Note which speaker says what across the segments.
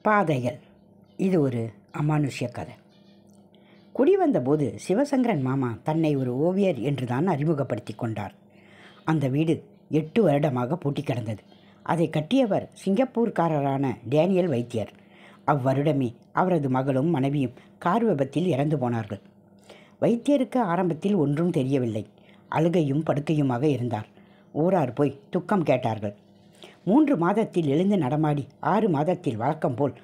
Speaker 1: பாதைகள் இது ஒரு அமானுஷ்ய கதை குடி வந்தபோது சிவசங்கரன் மாமா தன்னை ஒரு ஓவியர் என்றுதான் அறிமுகப்படுத்தி கொண்டார் அந்த வீடு எட்டு வருடமாக பூட்டி கிடந்தது அதை கட்டியவர் சிங்கப்பூர்காரரான டேனியல் வைத்தியர் அவ்வருடமே அவரது மகளும் மனைவியும் கார் விபத்தில் இறந்து போனார்கள் வைத்தியருக்கு ஆரம்பத்தில் ஒன்றும் தெரியவில்லை அழுகையும் படுக்கையுமாக இருந்தார் ஊரார் போய் துக்கம் கேட்டார்கள் மூன்று மாதத்தில் எழுந்து நடமாடி ஆறு மாதத்தில் வழக்கம் போல்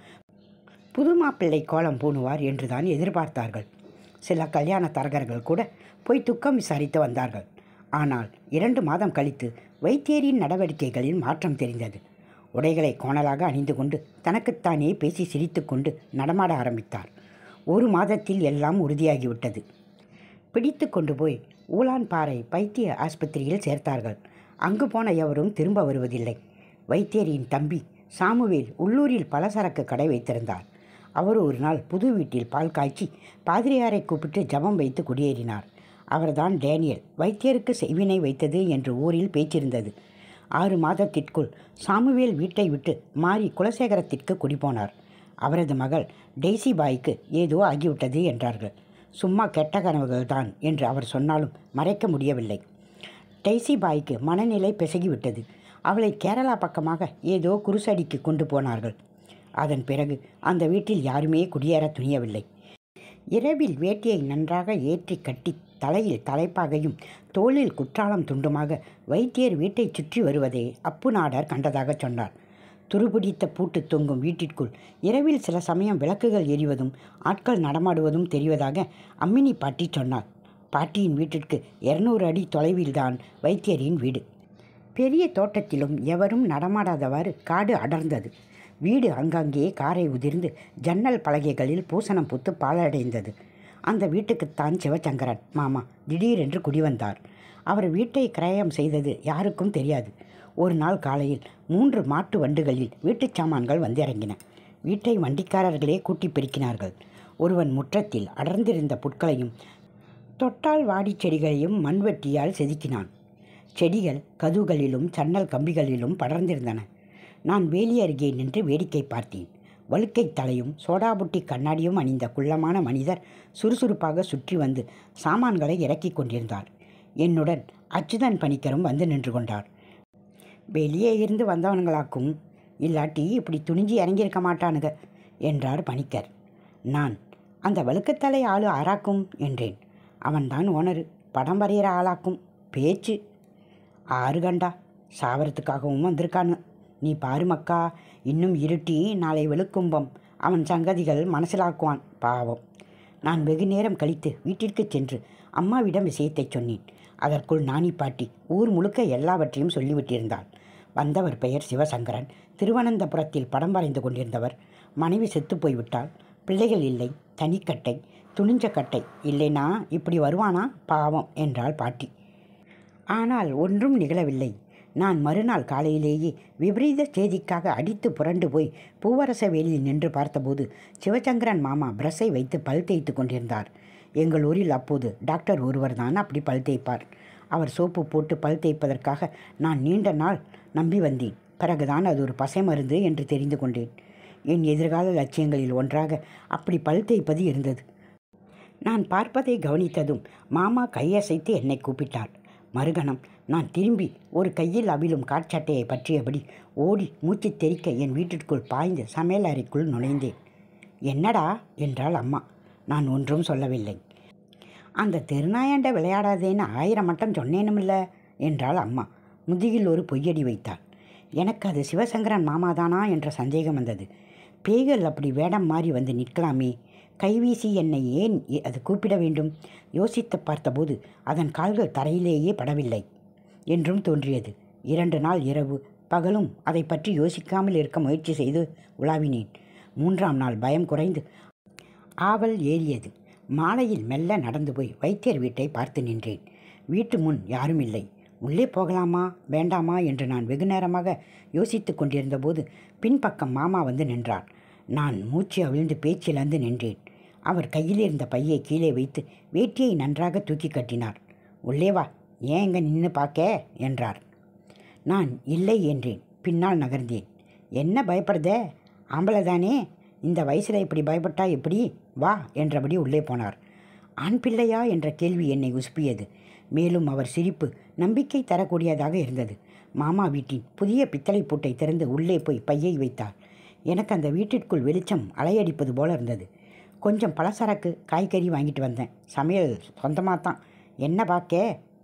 Speaker 1: புது மாப்பிள்ளை கோலம் பூணுவார் என்றுதான் எதிர்பார்த்தார்கள் சில கல்யாண தரகர்கள் கூட போய் துக்கம் விசாரித்து வந்தார்கள் ஆனால் இரண்டு மாதம் கழித்து வைத்தியரின் நடவடிக்கைகளில் மாற்றம் தெரிந்தது உடைகளை கோணலாக அணிந்து கொண்டு தனக்குத்தானே பேசி சிரித்துக்கொண்டு நடமாட ஆரம்பித்தார் ஒரு மாதத்தில் எல்லாம் உறுதியாகிவிட்டது பிடித்து கொண்டு போய் ஊலான்பாறை வைத்திய ஆஸ்பத்திரியில் சேர்த்தார்கள் அங்கு போன எவரும் திரும்ப வருவதில்லை வைத்தியரின் தம்பி சாமுவேல் உள்ளூரில் பலசரக்கு கடை வைத்திருந்தார் அவர் ஒரு நாள் புது வீட்டில் பால் காய்ச்சி பாதிரியாரை கூப்பிட்டு ஜபம் வைத்து குடியேறினார் அவர்தான் டேனியல் வைத்தியருக்கு செய்வினை வைத்தது என்று ஊரில் பேச்சிருந்தது ஆறு மாதத்திற்குள் சாமுவேல் வீட்டை விட்டு மாறி குலசேகரத்திற்கு குடிபோனார் அவரது மகள் டெய்சி பாய்க்கு ஏதோ ஆகிவிட்டது என்றார்கள் சும்மா கெட்ட கனவுகள் தான் என்று அவர் சொன்னாலும் மறைக்க முடியவில்லை டெய்சி பாய்க்கு மனநிலை பிசகிவிட்டது அவளை கேரளா பக்கமாக ஏதோ குருசடிக்கு கொண்டு போனார்கள் அதன் பிறகு அந்த வீட்டில் யாருமே குடியேற துணியவில்லை இரவில் வேட்டியை நன்றாக ஏற்றி கட்டி தலையில் தலைப்பாகையும் தோளில் குற்றாலம் துண்டுமாக வைத்தியர் வீட்டை சுற்றி வருவதை அப்பு நாடார் கண்டதாக சொன்னார் துருபிடித்த பூட்டு தொங்கும் வீட்டிற்குள் இரவில் சில சமயம் விளக்குகள் எரிவதும் ஆட்கள் நடமாடுவதும் தெரிவதாக அம்மினி பாட்டி சொன்னார் பாட்டியின் வீட்டிற்கு இருநூறு அடி தொலைவில்தான் வைத்தியரின் வீடு பெரிய தோட்டத்திலும் எவரும் நடமாடாதவாறு காடு அடர்ந்தது வீடு அங்கங்கே காரை உதிர்ந்து ஜன்னல் பலகைகளில் பூசணம் பூத்து பாலடைந்தது அந்த வீட்டுக்குத்தான் சிவசங்கரன் மாமா திடீரென்று குடிவந்தார் அவர் வீட்டை கிரயம் செய்தது யாருக்கும் தெரியாது ஒரு நாள் காலையில் மூன்று மாட்டு வண்டுகளில் வீட்டுச் சாமான்கள் வந்திறங்கின வீட்டை வண்டிக்காரர்களே கூட்டி பெருக்கினார்கள் ஒருவன் முற்றத்தில் அடர்ந்திருந்த புட்களையும் தொட்டால் வாடிச் செடிகளையும் மண்வெட்டியால் செதுக்கினான் செடிகள் கதுகளிலும் சன்னல் கம்பிகளிலும் படர்ந்திருந்தன நான் வேலி அருகே நின்று வேடிக்கை பார்த்தேன் வழுக்கை தலையும் சோடாபுட்டி கண்ணாடியும் அணிந்த குள்ளமான மனிதர் சுறுசுறுப்பாக சுற்றி வந்து சாமான்களை இறக்கிக் கொண்டிருந்தார் என்னுடன் அச்சுதன் பணிக்கரும் வந்து நின்று கொண்டார் வெளியே இருந்து வந்தவனுங்களாக்கும் இல்லாட்டி இப்படி துணிஞ்சு இறங்கியிருக்க மாட்டானுங்க என்றார் பணிக்கர் நான் அந்த வழுக்கத்தலை ஆளு ஆராக்கும் என்றேன் அவன்தான் ஓனரு படம் வரைகிற ஆளாக்கும் பேச்சு ஆறு கண்டா சாவரத்துக்காகவும் வந்திருக்கானு நீ பாரு மக்கா இன்னும் இருட்டி நாளை வெளுக்கும்பம் அவன் சங்கதிகள் மனசிலாக்குவான் பாவம் நான் வெகு நேரம் கழித்து வீட்டிற்கு சென்று அம்மாவிடம் விஷயத்தை சொன்னேன் அதற்குள் நாணி பாட்டி ஊர் முழுக்க எல்லாவற்றையும் சொல்லிவிட்டிருந்தாள் வந்தவர் பெயர் சிவசங்கரன் திருவனந்தபுரத்தில் படம் வரைந்து கொண்டிருந்தவர் மனைவி செத்து போய்விட்டாள் பிள்ளைகள் இல்லை தனிக்கட்டை துணிஞ்ச கட்டை இல்லைனா இப்படி வருவானா பாவம் என்றாள் பாட்டி ஆனால் ஒன்றும் நிகழவில்லை நான் மறுநாள் காலையிலேயே விபரீத செய்திக்காக அடித்து புரண்டு போய் பூவரச வேலியில் நின்று பார்த்தபோது சிவசங்கரன் மாமா பிரஷை வைத்து பல் தேய்த்து கொண்டிருந்தார் எங்கள் ஊரில் அப்போது டாக்டர் ஒருவர் தான் அப்படி பல் தேய்ப்பார் அவர் சோப்பு போட்டு பல் தேய்ப்பதற்காக நான் நீண்ட நாள் நம்பி வந்தேன் பிறகுதான் அது ஒரு பசை மருந்து என்று தெரிந்து கொண்டேன் என் எதிர்கால லட்சியங்களில் ஒன்றாக அப்படி பல் தேய்ப்பது இருந்தது நான் பார்ப்பதை கவனித்ததும் மாமா கையசைத்து என்னை கூப்பிட்டார் மறுகணம் நான் திரும்பி ஒரு கையில் அவிழும் காற்சட்டையை பற்றியபடி ஓடி மூச்சு தெறிக்க என் வீட்டிற்குள் பாய்ந்து சமையல் அறைக்குள் நுழைந்தேன் என்னடா என்றாள் அம்மா நான் ஒன்றும் சொல்லவில்லை அந்த தெருநாயாண்ட விளையாடாதேன்னு ஆயிரம் மட்டம் சொன்னேனுமில்ல என்றாள் அம்மா முதுகில் ஒரு பொய்யடி வைத்தாள் எனக்கு அது சிவசங்கரன் மாமாதானா என்ற சந்தேகம் வந்தது பேய்கள் அப்படி வேடம் மாறி வந்து நிற்கலாமே கைவீசி என்னை ஏன் எ- அது கூப்பிட வேண்டும் யோசித்து பார்த்தபோது அதன் கால்கள் தரையிலேயே படவில்லை என்றும் தோன்றியது இரண்டு நாள் இரவு பகலும் அதை பற்றி யோசிக்காமல் இருக்க முயற்சி செய்து உலாவினேன் மூன்றாம் நாள் பயம் குறைந்து ஆவல் ஏறியது மாலையில் மெல்ல நடந்து போய் வைத்தியர் வீட்டை பார்த்து நின்றேன் வீட்டு முன் யாரும் இல்லை உள்ளே போகலாமா வேண்டாமா என்று நான் வெகு நேரமாக யோசித்து கொண்டிருந்தபோது பின்பக்கம் மாமா வந்து நின்றார் நான் மூச்சு அவிழ்ந்து பேச்சிழந்து நின்றேன் அவர் கையில் இருந்த பையை கீழே வைத்து வேட்டியை நன்றாக தூக்கி கட்டினார் உள்ளே வா ஏன் இங்கே நின்று பார்க்க என்றார் நான் இல்லை என்றேன் பின்னால் நகர்ந்தேன் என்ன பயப்படுதே ஆம்பளை தானே இந்த வயசில் இப்படி பயப்பட்டா எப்படி வா என்றபடி உள்ளே போனார் ஆண் பிள்ளையா என்ற கேள்வி என்னை உசுப்பியது மேலும் அவர் சிரிப்பு நம்பிக்கை தரக்கூடியதாக இருந்தது மாமா வீட்டின் புதிய பித்தளை பூட்டை திறந்து உள்ளே போய் பையை வைத்தார் எனக்கு அந்த வீட்டிற்குள் வெளிச்சம் அலையடிப்பது போல இருந்தது கொஞ்சம் பலசரக்கு காய்கறி வாங்கிட்டு வந்தேன் சமையல் சொந்தமாக தான் என்ன பார்க்க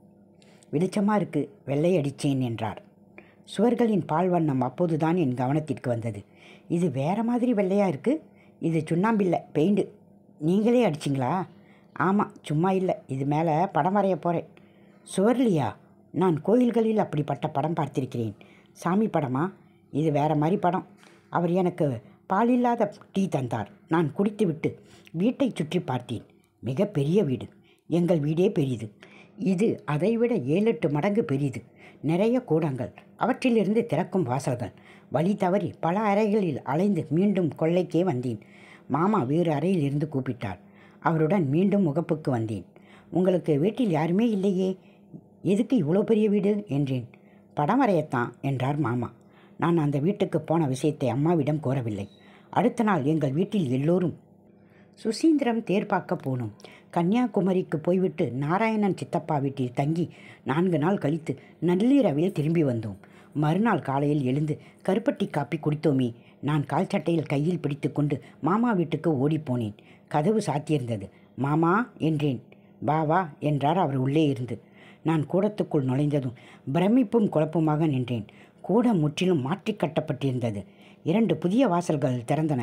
Speaker 1: வெளிச்சமாக இருக்கு வெள்ளை அடித்தேன் என்றார் சுவர்களின் பால் வண்ணம் அப்போதுதான் என் கவனத்திற்கு வந்தது இது வேற மாதிரி வெள்ளையாக இருக்குது இது சுண்ணாம்பில்லை பெயிண்டு நீங்களே அடிச்சிங்களா ஆமாம் சும்மா இல்லை இது மேலே படம் வரைய போகிறேன் சுவர்லியா நான் கோயில்களில் அப்படிப்பட்ட படம் பார்த்திருக்கிறேன் சாமி படமா இது வேற மாதிரி படம் அவர் எனக்கு பாலில்லாத டீ தந்தார் நான் குடித்துவிட்டு வீட்டை சுற்றி பார்த்தேன் மிக பெரிய வீடு எங்கள் வீடே பெரிது இது அதைவிட ஏழு எட்டு மடங்கு பெரிது நிறைய கூடங்கள் அவற்றிலிருந்து திறக்கும் வாசல்கள் வழி தவறி பல அறைகளில் அலைந்து மீண்டும் கொள்ளைக்கே வந்தேன் மாமா வேறு அறையில் இருந்து கூப்பிட்டார் அவருடன் மீண்டும் முகப்புக்கு வந்தேன் உங்களுக்கு வீட்டில் யாருமே இல்லையே எதுக்கு இவ்வளோ பெரிய வீடு என்றேன் படம் வரையத்தான் என்றார் மாமா நான் அந்த வீட்டுக்கு போன விஷயத்தை அம்மாவிடம் கூறவில்லை அடுத்த நாள் எங்கள் வீட்டில் எல்லோரும் சுசீந்திரம் தேர் பார்க்க போனோம் கன்னியாகுமரிக்கு போய்விட்டு நாராயணன் சித்தப்பா வீட்டில் தங்கி நான்கு நாள் கழித்து நள்ளிரவில் திரும்பி வந்தோம் மறுநாள் காலையில் எழுந்து கருப்பட்டி காப்பி குடித்தோமே நான் கால் சட்டையில் கையில் பிடித்துக்கொண்டு மாமா வீட்டுக்கு ஓடிப்போனேன் கதவு சாத்தியிருந்தது மாமா என்றேன் வா வா என்றார் அவர் உள்ளே இருந்து நான் கூடத்துக்குள் நுழைந்ததும் பிரமிப்பும் குழப்பமாக நின்றேன் கூடம் முற்றிலும் மாற்றி கட்டப்பட்டிருந்தது இரண்டு புதிய வாசல்கள் திறந்தன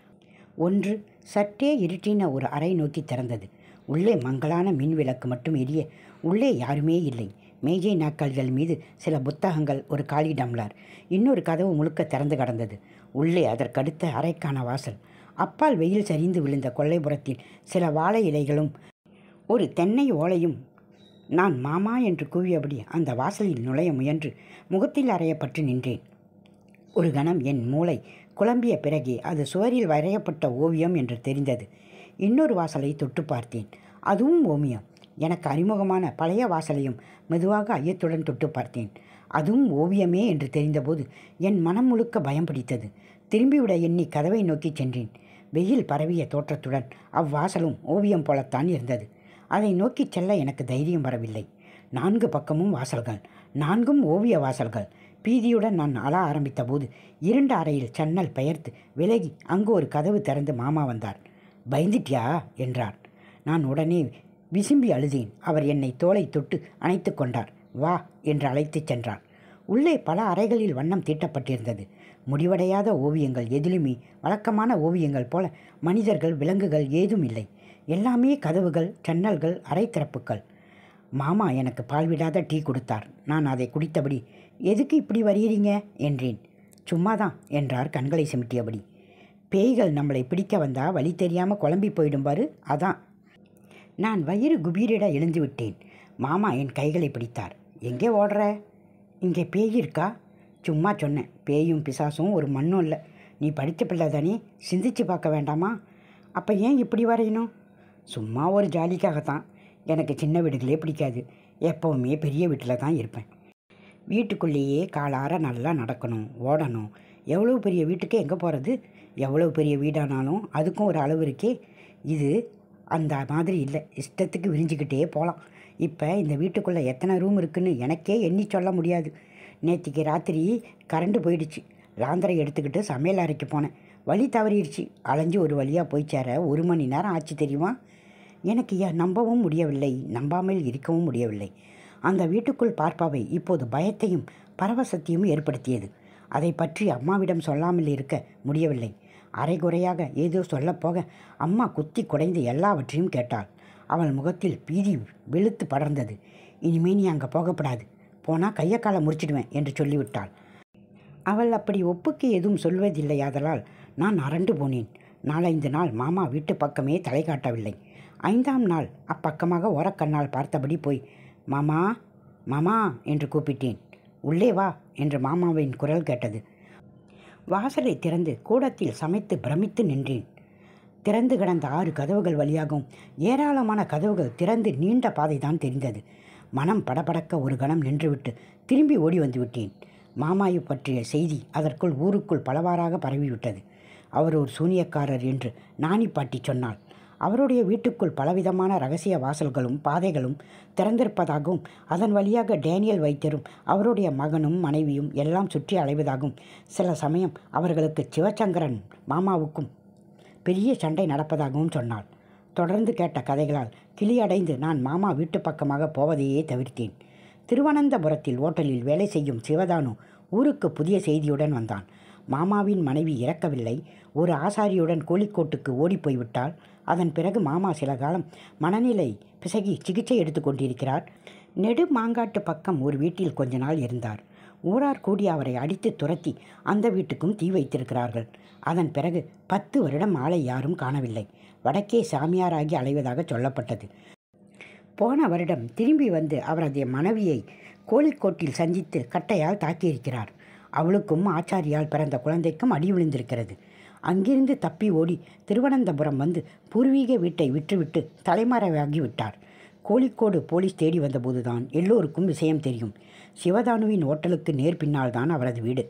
Speaker 1: ஒன்று சற்றே இருட்டின ஒரு அறை நோக்கி திறந்தது உள்ளே மங்கலான மின் விளக்கு மட்டும் எரிய உள்ளே யாருமே இல்லை மேஜை நாற்காலிகள் மீது சில புத்தகங்கள் ஒரு காலி டம்ளர் இன்னொரு கதவு முழுக்க திறந்து கடந்தது உள்ளே அதற்கடுத்த அறைக்கான வாசல் அப்பால் வெயில் சரிந்து விழுந்த கொல்லைப்புறத்தில் சில வாழை இலைகளும் ஒரு தென்னை ஓலையும் நான் மாமா என்று கூவியபடி அந்த வாசலில் நுழைய முயன்று முகத்தில் அறையப்பட்டு நின்றேன் ஒரு கணம் என் மூளை குழம்பிய பிறகே அது சுவரில் வரையப்பட்ட ஓவியம் என்று தெரிந்தது இன்னொரு வாசலை தொட்டு பார்த்தேன் அதுவும் ஓவியம் எனக்கு அறிமுகமான பழைய வாசலையும் மெதுவாக ஐயத்துடன் தொட்டு பார்த்தேன் அதுவும் ஓவியமே என்று தெரிந்தபோது என் மனம் முழுக்க பயம் பிடித்தது திரும்பிவிட எண்ணி கதவை நோக்கி சென்றேன் வெயில் பரவிய தோற்றத்துடன் அவ்வாசலும் ஓவியம் போலத்தான் இருந்தது அதை நோக்கிச் செல்ல எனக்கு தைரியம் வரவில்லை நான்கு பக்கமும் வாசல்கள் நான்கும் ஓவிய வாசல்கள் பீதியுடன் நான் அழ ஆரம்பித்த போது இருண்ட அறையில் சன்னல் பெயர்த்து விலகி அங்கு ஒரு கதவு திறந்து மாமா வந்தார் பயந்துட்டியா என்றார் நான் உடனே விசும்பி அழுதேன் அவர் என்னை தோலை தொட்டு அணைத்து கொண்டார் வா என்று அழைத்துச் சென்றார் உள்ளே பல அறைகளில் வண்ணம் தீட்டப்பட்டிருந்தது முடிவடையாத ஓவியங்கள் எதிலுமே வழக்கமான ஓவியங்கள் போல மனிதர்கள் விலங்குகள் ஏதும் இல்லை எல்லாமே கதவுகள் ஜன்னல்கள் அறை திறப்புகள் மாமா எனக்கு பால் விடாத டீ கொடுத்தார் நான் அதை குடித்தபடி எதுக்கு இப்படி வருகிறீங்க என்றேன் சும்மாதான் என்றார் கண்களை சிமிட்டியபடி பேய்கள் நம்மளை பிடிக்க வந்தா வழி தெரியாமல் குழம்பி போயிடும் பாரு அதான் நான் வயிறு குபீரிட எழுந்து விட்டேன் மாமா என் கைகளை பிடித்தார் எங்கே ஓடுற இங்கே பேய் இருக்கா சும்மா சொன்னேன் பேயும் பிசாசும் ஒரு மண்ணும் இல்லை நீ படித்த பிள்ளை தானே சிந்திச்சு பார்க்க வேண்டாமா அப்போ ஏன் இப்படி வரையணும் சும்மா ஒரு ஜாலிக்காகத்தான் எனக்கு சின்ன வீடுகளே பிடிக்காது எப்போவுமே பெரிய வீட்டில் தான் இருப்பேன் வீட்டுக்குள்ளேயே காலார நல்லா நடக்கணும் ஓடணும் எவ்வளோ பெரிய வீட்டுக்கு எங்கே போகிறது எவ்வளோ பெரிய வீடானாலும் அதுக்கும் ஒரு அளவு இருக்கே இது அந்த மாதிரி இல்லை இஷ்டத்துக்கு விரிஞ்சிக்கிட்டே போகலாம் இப்போ இந்த வீட்டுக்குள்ளே எத்தனை ரூம் இருக்குன்னு எனக்கே எண்ணி சொல்ல முடியாது நேற்றுக்கு ராத்திரி கரண்ட் போயிடுச்சு லாந்தரை எடுத்துக்கிட்டு சமையல் அறைக்கு போனேன் வழி தவறிடுச்சு அலைஞ்சு ஒரு வழியாக போய் சேர ஒரு மணி நேரம் ஆச்சு தெரியுமா எனக்கு ஏன் நம்பவும் முடியவில்லை நம்பாமல் இருக்கவும் முடியவில்லை அந்த வீட்டுக்குள் பார்ப்பாவை இப்போது பயத்தையும் பரவசத்தையும் ஏற்படுத்தியது அதை பற்றி அம்மாவிடம் சொல்லாமல் இருக்க முடியவில்லை அரைகுறையாக ஏதோ சொல்லப்போக அம்மா குத்தி குடைந்து எல்லாவற்றையும் கேட்டாள் அவள் முகத்தில் பீதி வெளுத்து படர்ந்தது இனிமே நீ அங்கே போகப்படாது போனால் கையை காலை முறிச்சிடுவேன் என்று சொல்லிவிட்டாள் அவள் அப்படி ஒப்புக்கு எதுவும் சொல்வதில்லையாதலால் நான் அரண்டு போனேன் நாலைந்து நாள் மாமா வீட்டு பக்கமே தலை காட்டவில்லை ஐந்தாம் நாள் அப்பக்கமாக ஓரக்கண்ணால் பார்த்தபடி போய் மாமா மாமா என்று கூப்பிட்டேன் உள்ளே வா என்று மாமாவின் குரல் கேட்டது வாசலை திறந்து கூடத்தில் சமைத்து பிரமித்து நின்றேன் திறந்து கிடந்த ஆறு கதவுகள் வழியாகவும் ஏராளமான கதவுகள் திறந்து நீண்ட பாதை தான் தெரிந்தது மனம் படபடக்க ஒரு கணம் நின்றுவிட்டு திரும்பி ஓடி வந்து விட்டேன் மாமாயை பற்றிய செய்தி அதற்குள் ஊருக்குள் பலவாறாக பரவிவிட்டது அவர் ஒரு சூனியக்காரர் என்று நாணி பாட்டி சொன்னாள் அவருடைய வீட்டுக்குள் பலவிதமான ரகசிய வாசல்களும் பாதைகளும் திறந்திருப்பதாகவும் அதன் வழியாக டேனியல் வைத்தியரும் அவருடைய மகனும் மனைவியும் எல்லாம் சுற்றி அலைவதாகவும் சில சமயம் அவர்களுக்கு சிவசங்கரன் மாமாவுக்கும் பெரிய சண்டை நடப்பதாகவும் சொன்னாள் தொடர்ந்து கேட்ட கதைகளால் கிளியடைந்து நான் மாமா வீட்டு பக்கமாக போவதையே தவிர்த்தேன் திருவனந்தபுரத்தில் ஓட்டலில் வேலை செய்யும் சிவதானு ஊருக்கு புதிய செய்தியுடன் வந்தான் மாமாவின் மனைவி இறக்கவில்லை ஒரு ஆசாரியுடன் கோழிக்கோட்டுக்கு ஓடிப்போய்விட்டால் அதன் பிறகு மாமா சில காலம் மனநிலை பிசகி சிகிச்சை எடுத்துக்கொண்டிருக்கிறார் நெடு மாங்காட்டு பக்கம் ஒரு வீட்டில் கொஞ்ச நாள் இருந்தார் ஊரார் கூடி அவரை அடித்து துரத்தி அந்த வீட்டுக்கும் தீ வைத்திருக்கிறார்கள் அதன் பிறகு பத்து வருடம் ஆளை யாரும் காணவில்லை வடக்கே சாமியாராகி அலைவதாக சொல்லப்பட்டது போன வருடம் திரும்பி வந்து அவரது மனைவியை கோழிக்கோட்டில் சந்தித்து கட்டையால் தாக்கியிருக்கிறார் அவளுக்கும் ஆச்சாரியால் பிறந்த குழந்தைக்கும் அடி விழுந்திருக்கிறது அங்கிருந்து தப்பி ஓடி திருவனந்தபுரம் வந்து பூர்வீக வீட்டை விற்றுவிட்டு தலைமறைவாகி விட்டார் கோழிக்கோடு போலீஸ் தேடி வந்தபோதுதான் எல்லோருக்கும் விஷயம் தெரியும் சிவதானுவின் ஓட்டலுக்கு நேர் பின்னால் தான் அவரது வீடு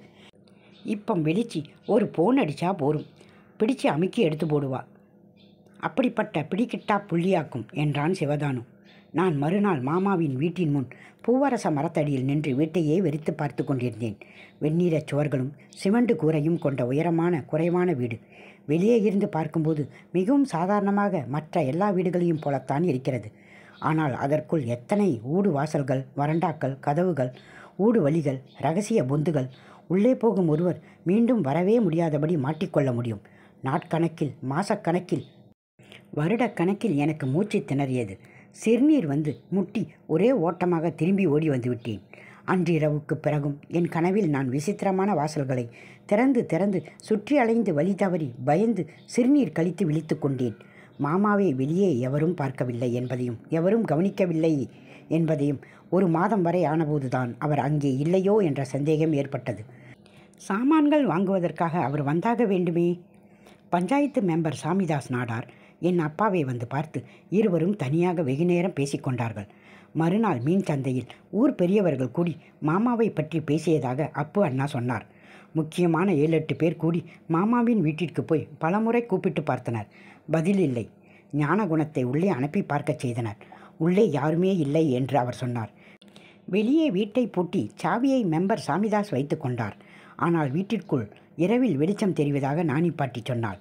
Speaker 1: இப்போ வெளிச்சு ஒரு போன் அடித்தா போரும் பிடிச்சு அமுக்கி எடுத்து போடுவா அப்படிப்பட்ட பிடிக்கிட்டா புள்ளியாக்கும் என்றான் சிவதானு நான் மறுநாள் மாமாவின் வீட்டின் முன் பூவரச மரத்தடியில் நின்று வீட்டையே வெறித்து பார்த்து கொண்டிருந்தேன் வெந்நீரச் சுவர்களும் சிமெண்ட் கூரையும் கொண்ட உயரமான குறைவான வீடு வெளியே இருந்து பார்க்கும்போது மிகவும் சாதாரணமாக மற்ற எல்லா வீடுகளையும் போலத்தான் இருக்கிறது ஆனால் அதற்குள் எத்தனை ஊடு வாசல்கள் வறண்டாக்கள் கதவுகள் ஊடு வழிகள் ரகசிய பொந்துகள் உள்ளே போகும் ஒருவர் மீண்டும் வரவே முடியாதபடி மாட்டிக்கொள்ள முடியும் நாட்கணக்கில் மாசக்கணக்கில் வருடக்கணக்கில் எனக்கு மூச்சு திணறியது சிறுநீர் வந்து முட்டி ஒரே ஓட்டமாக திரும்பி ஓடி வந்து விட்டேன் அன்றிரவுக்கு பிறகும் என் கனவில் நான் விசித்திரமான வாசல்களை திறந்து திறந்து சுற்றி அலைந்து வழி தவறி பயந்து சிறுநீர் கழித்து விழித்து கொண்டேன் மாமாவை வெளியே எவரும் பார்க்கவில்லை என்பதையும் எவரும் கவனிக்கவில்லை என்பதையும் ஒரு மாதம் வரை ஆனபோதுதான் அவர் அங்கே இல்லையோ என்ற சந்தேகம் ஏற்பட்டது சாமான்கள் வாங்குவதற்காக அவர் வந்தாக வேண்டுமே பஞ்சாயத்து மெம்பர் சாமிதாஸ் நாடார் என் அப்பாவை வந்து பார்த்து இருவரும் தனியாக வெகுநேரம் பேசிக்கொண்டார்கள் மறுநாள் மீன் சந்தையில் ஊர் பெரியவர்கள் கூடி மாமாவை பற்றி பேசியதாக அப்பு அண்ணா சொன்னார் முக்கியமான ஏழு எட்டு பேர் கூடி மாமாவின் வீட்டிற்கு போய் பலமுறை கூப்பிட்டு பார்த்தனர் பதில் இல்லை ஞானகுணத்தை உள்ளே அனுப்பி பார்க்கச் செய்தனர் உள்ளே யாருமே இல்லை என்று அவர் சொன்னார் வெளியே வீட்டை பூட்டி சாவியை மெம்பர் சாமிதாஸ் வைத்து கொண்டார் ஆனால் வீட்டிற்குள் இரவில் வெளிச்சம் தெரிவதாக நாணி பாட்டி சொன்னாள்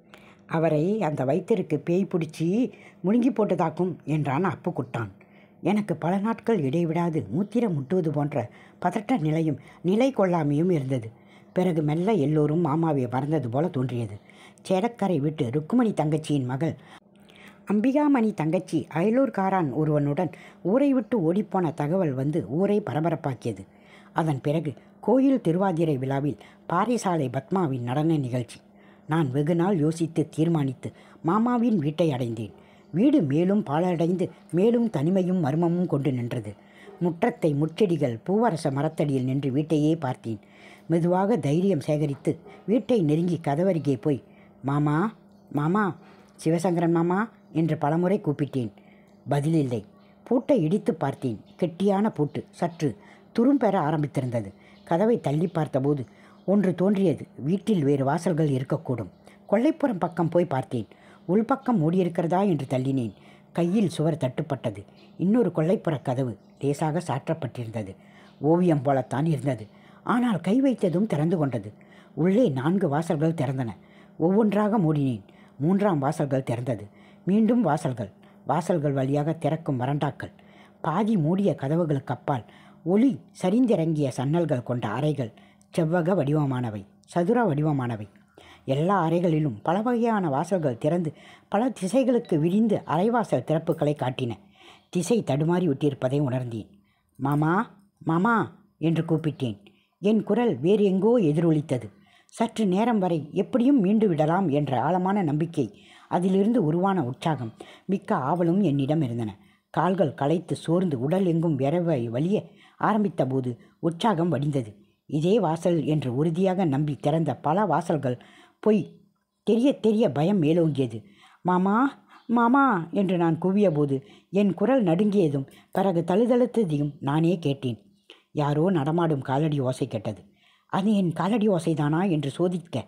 Speaker 1: அவரை அந்த வைத்திருக்கு பேய் பிடிச்சி முழுங்கி போட்டதாக்கும் என்றான் அப்பு குட்டான் எனக்கு பல நாட்கள் இடைவிடாது மூத்திரம் முட்டுவது போன்ற பதட்ட நிலையும் நிலை கொள்ளாமையும் இருந்தது பிறகு மெல்ல எல்லோரும் மாமாவை மறந்தது போல தோன்றியது சேடக்கரை விட்டு ருக்குமணி தங்கச்சியின் மகள் அம்பிகாமணி தங்கச்சி அயலூர்காரான் ஒருவனுடன் ஊரை விட்டு ஓடிப்போன தகவல் வந்து ஊரை பரபரப்பாக்கியது அதன் பிறகு கோயில் திருவாதிரை விழாவில் பாரிசாலை பத்மாவின் நடன நிகழ்ச்சி நான் வெகு நாள் யோசித்து தீர்மானித்து மாமாவின் வீட்டை அடைந்தேன் வீடு மேலும் பாழடைந்து மேலும் தனிமையும் மர்மமும் கொண்டு நின்றது முற்றத்தை முச்செடிகள் பூவரச மரத்தடியில் நின்று வீட்டையே பார்த்தேன் மெதுவாக தைரியம் சேகரித்து வீட்டை நெருங்கி கதவருகே போய் மாமா மாமா சிவசங்கரன் மாமா என்று பலமுறை கூப்பிட்டேன் பதிலில்லை பூட்டை இடித்து பார்த்தேன் கெட்டியான பூட்டு சற்று துரும்பெற ஆரம்பித்திருந்தது கதவை தள்ளி பார்த்தபோது ஒன்று தோன்றியது வீட்டில் வேறு வாசல்கள் இருக்கக்கூடும் கொல்லைப்புறம் பக்கம் போய் பார்த்தேன் உள்பக்கம் மூடியிருக்கிறதா என்று தள்ளினேன் கையில் சுவர் தட்டுப்பட்டது இன்னொரு கொல்லைப்புற கதவு லேசாக சாற்றப்பட்டிருந்தது ஓவியம் போலத்தான் இருந்தது ஆனால் கை வைத்ததும் திறந்து கொண்டது உள்ளே நான்கு வாசல்கள் திறந்தன ஒவ்வொன்றாக மூடினேன் மூன்றாம் வாசல்கள் திறந்தது மீண்டும் வாசல்கள் வாசல்கள் வழியாக திறக்கும் வறண்டாக்கள் பாதி மூடிய கதவுகளுக்கு அப்பால் ஒளி சரிந்திறங்கிய சன்னல்கள் கொண்ட அறைகள் செவ்வக வடிவமானவை சதுர வடிவமானவை எல்லா அறைகளிலும் பல வகையான வாசல்கள் திறந்து பல திசைகளுக்கு விரிந்து அரைவாசல் திறப்புகளை காட்டின திசை தடுமாறி விட்டிருப்பதை உணர்ந்தேன் மாமா மாமா என்று கூப்பிட்டேன் என் குரல் வேறு எங்கோ எதிரொலித்தது சற்று நேரம் வரை எப்படியும் மீண்டு விடலாம் என்ற ஆழமான நம்பிக்கை அதிலிருந்து உருவான உற்சாகம் மிக்க ஆவலும் என்னிடம் இருந்தன கால்கள் களைத்து சோர்ந்து உடல் எங்கும் விரவை வலிய ஆரம்பித்த போது உற்சாகம் வடிந்தது இதே வாசல் என்று உறுதியாக நம்பி திறந்த பல வாசல்கள் பொய் தெரிய தெரிய பயம் மேலோங்கியது மாமா மாமா என்று நான் கூவியபோது என் குரல் நடுங்கியதும் பிறகு தழுதழுத்ததையும் நானே கேட்டேன் யாரோ நடமாடும் காலடி ஓசை கேட்டது அது என் காலடி ஓசைதானா என்று சோதிக்க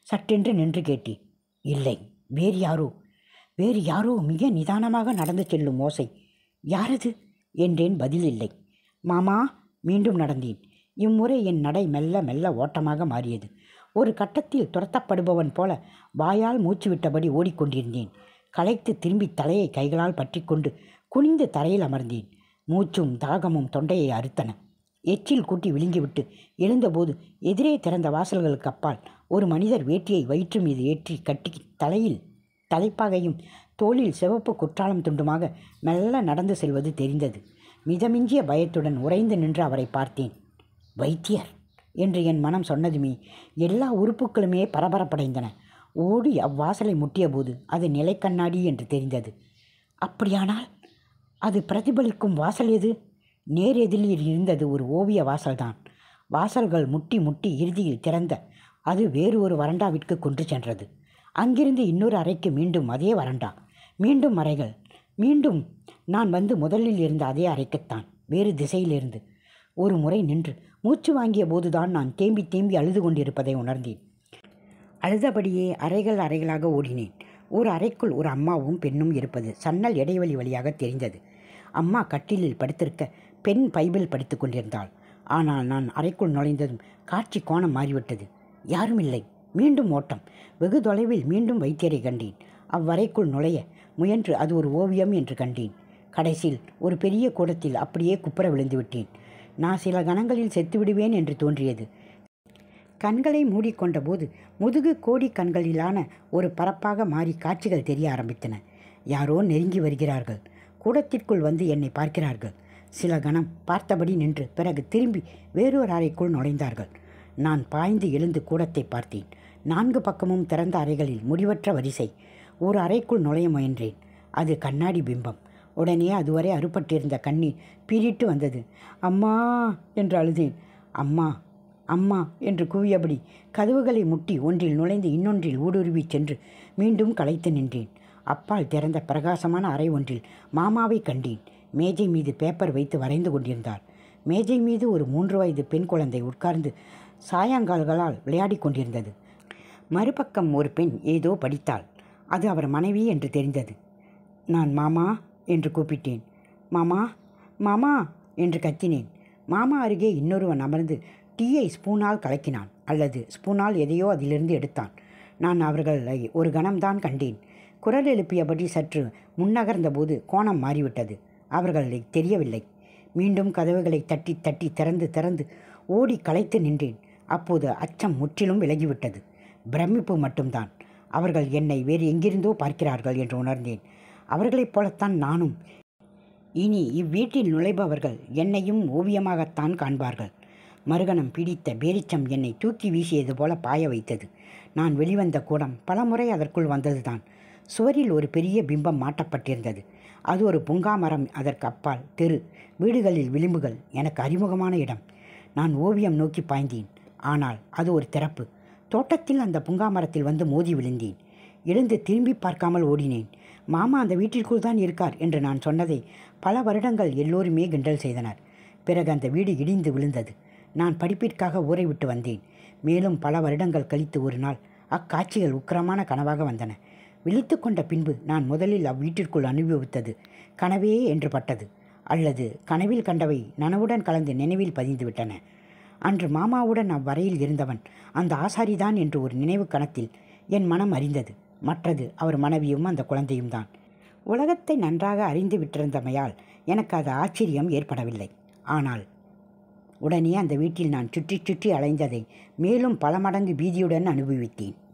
Speaker 1: சட்டென்று நின்று கேட்டேன் இல்லை வேறு யாரோ வேறு யாரோ மிக நிதானமாக நடந்து செல்லும் ஓசை யாரது என்றேன் பதில் இல்லை மாமா மீண்டும் நடந்தேன் இம்முறை என் நடை மெல்ல மெல்ல ஓட்டமாக மாறியது ஒரு கட்டத்தில் துரத்தப்படுபவன் போல வாயால் மூச்சு விட்டபடி ஓடிக்கொண்டிருந்தேன் களைத்து திரும்பி தலையை கைகளால் பற்றிக்கொண்டு குனிந்து தரையில் அமர்ந்தேன் மூச்சும் தாகமும் தொண்டையை அறுத்தன எச்சில் கூட்டி விழுங்கிவிட்டு எழுந்தபோது எதிரே திறந்த வாசல்களுக்கு அப்பால் ஒரு மனிதர் வேட்டியை வயிற்று மீது ஏற்றி கட்டி தலையில் தலைப்பாகையும் தோளில் சிவப்பு குற்றாலம் துண்டுமாக மெல்ல நடந்து செல்வது தெரிந்தது மிதமிஞ்சிய பயத்துடன் உறைந்து நின்று அவரை பார்த்தேன் வைத்தியர் என்று என் மனம் சொன்னதுமே எல்லா உறுப்புகளுமே பரபரப்படைந்தன ஓடி அவ்வாசலை முட்டியபோது அது நிலைக்கண்ணாடி என்று தெரிந்தது அப்படியானால் அது பிரதிபலிக்கும் வாசல் எது நேர் எதிரில் இருந்தது ஒரு ஓவிய வாசல்தான் வாசல்கள் முட்டி முட்டி இறுதியில் திறந்த அது வேறு ஒரு வறண்டாவிற்கு கொண்டு சென்றது அங்கிருந்து இன்னொரு அறைக்கு மீண்டும் அதே வறண்டா மீண்டும் அறைகள் மீண்டும் நான் வந்து முதலில் இருந்த அதே அறைக்குத்தான் வேறு திசையிலிருந்து ஒரு முறை நின்று மூச்சு வாங்கிய போதுதான் நான் தேம்பி தேம்பி அழுது கொண்டிருப்பதை உணர்ந்தேன் அழுதபடியே அறைகள் அறைகளாக ஓடினேன் ஒரு அறைக்குள் ஒரு அம்மாவும் பெண்ணும் இருப்பது சன்னல் இடைவெளி வழியாக தெரிந்தது அம்மா கட்டிலில் படுத்திருக்க பெண் பைபிள் படித்து கொண்டிருந்தாள் ஆனால் நான் அறைக்குள் நுழைந்ததும் காட்சி கோணம் மாறிவிட்டது யாரும் இல்லை மீண்டும் ஓட்டம் வெகு தொலைவில் மீண்டும் வைத்தியரை கண்டேன் அவ்வறைக்குள் நுழைய முயன்று அது ஒரு ஓவியம் என்று கண்டேன் கடைசியில் ஒரு பெரிய கூடத்தில் அப்படியே குப்புற விழுந்து விட்டேன் நான் சில கணங்களில் செத்து விடுவேன் என்று தோன்றியது கண்களை மூடிக்கொண்டபோது முதுகு கோடி கண்களிலான ஒரு பரப்பாக மாறி காட்சிகள் தெரிய ஆரம்பித்தன யாரோ நெருங்கி வருகிறார்கள் கூடத்திற்குள் வந்து என்னை பார்க்கிறார்கள் சில கணம் பார்த்தபடி நின்று பிறகு திரும்பி வேறொரு அறைக்குள் நுழைந்தார்கள் நான் பாய்ந்து எழுந்து கூடத்தை பார்த்தேன் நான்கு பக்கமும் திறந்த அறைகளில் முடிவற்ற வரிசை ஒரு அறைக்குள் நுழைய முயன்றேன் அது கண்ணாடி பிம்பம் உடனே அதுவரை அறுபட்டிருந்த கண்ணீர் பீறிட்டு வந்தது அம்மா என்று அழுதேன் அம்மா அம்மா என்று கூவியபடி கதவுகளை முட்டி ஒன்றில் நுழைந்து இன்னொன்றில் ஊடுருவி சென்று மீண்டும் களைத்து நின்றேன் அப்பால் திறந்த பிரகாசமான அறை ஒன்றில் மாமாவை கண்டேன் மேஜை மீது பேப்பர் வைத்து வரைந்து கொண்டிருந்தார் மேஜை மீது ஒரு மூன்று வயது பெண் குழந்தை உட்கார்ந்து சாயங்கால்களால் விளையாடிக் கொண்டிருந்தது மறுபக்கம் ஒரு பெண் ஏதோ படித்தாள் அது அவர் மனைவி என்று தெரிந்தது நான் மாமா என்று கூப்பிட்டேன் மாமா மாமா என்று கத்தினேன் மாமா அருகே இன்னொருவன் அமர்ந்து டீயை ஸ்பூனால் கலக்கினான் அல்லது ஸ்பூனால் எதையோ அதிலிருந்து எடுத்தான் நான் அவர்களை ஒரு கணம்தான் கண்டேன் குரல் எழுப்பியபடி சற்று முன்னகர்ந்தபோது கோணம் மாறிவிட்டது அவர்களை தெரியவில்லை மீண்டும் கதவுகளை தட்டி தட்டி திறந்து திறந்து ஓடி களைத்து நின்றேன் அப்போது அச்சம் முற்றிலும் விலகிவிட்டது பிரமிப்பு மட்டும்தான் அவர்கள் என்னை வேறு எங்கிருந்தோ பார்க்கிறார்கள் என்று உணர்ந்தேன் அவர்களைப் போலத்தான் நானும் இனி இவ்வீட்டில் நுழைபவர்கள் என்னையும் ஓவியமாகத்தான் காண்பார்கள் மறுகணம் பிடித்த பேரிச்சம் என்னை தூக்கி வீசியது போல பாய வைத்தது நான் வெளிவந்த கூடம் பலமுறை அதற்குள் வந்ததுதான் சுவரில் ஒரு பெரிய பிம்பம் மாட்டப்பட்டிருந்தது அது ஒரு புங்காமரம் அதற்கு அப்பால் தெரு வீடுகளில் விளிம்புகள் எனக்கு அறிமுகமான இடம் நான் ஓவியம் நோக்கி பாய்ந்தேன் ஆனால் அது ஒரு திறப்பு தோட்டத்தில் அந்த புங்காமரத்தில் வந்து மோதி விழுந்தேன் எழுந்து திரும்பி பார்க்காமல் ஓடினேன் மாமா அந்த வீட்டிற்குள் தான் இருக்கார் என்று நான் சொன்னதை பல வருடங்கள் எல்லோருமே கிண்டல் செய்தனர் பிறகு அந்த வீடு இடிந்து விழுந்தது நான் படிப்பிற்காக ஊரை விட்டு வந்தேன் மேலும் பல வருடங்கள் கழித்து ஒரு நாள் அக்காட்சிகள் உக்கிரமான கனவாக வந்தன விழித்து கொண்ட பின்பு நான் முதலில் அவ்வீட்டிற்குள் அனுபவித்தது கனவே என்று பட்டது அல்லது கனவில் கண்டவை நனவுடன் கலந்து நினைவில் பதிந்து விட்டன அன்று மாமாவுடன் அவ்வறையில் இருந்தவன் அந்த ஆசாரிதான் என்று ஒரு நினைவு கணத்தில் என் மனம் அறிந்தது மற்றது அவர் மனைவியும் அந்த குழந்தையும் தான் உலகத்தை நன்றாக அறிந்து விட்டிருந்தமையால் எனக்கு அது ஆச்சரியம் ஏற்படவில்லை ஆனால் உடனே அந்த வீட்டில் நான் சுற்றி சுற்றி அலைந்ததை மேலும் பல மடங்கு பீதியுடன் அனுபவித்தேன்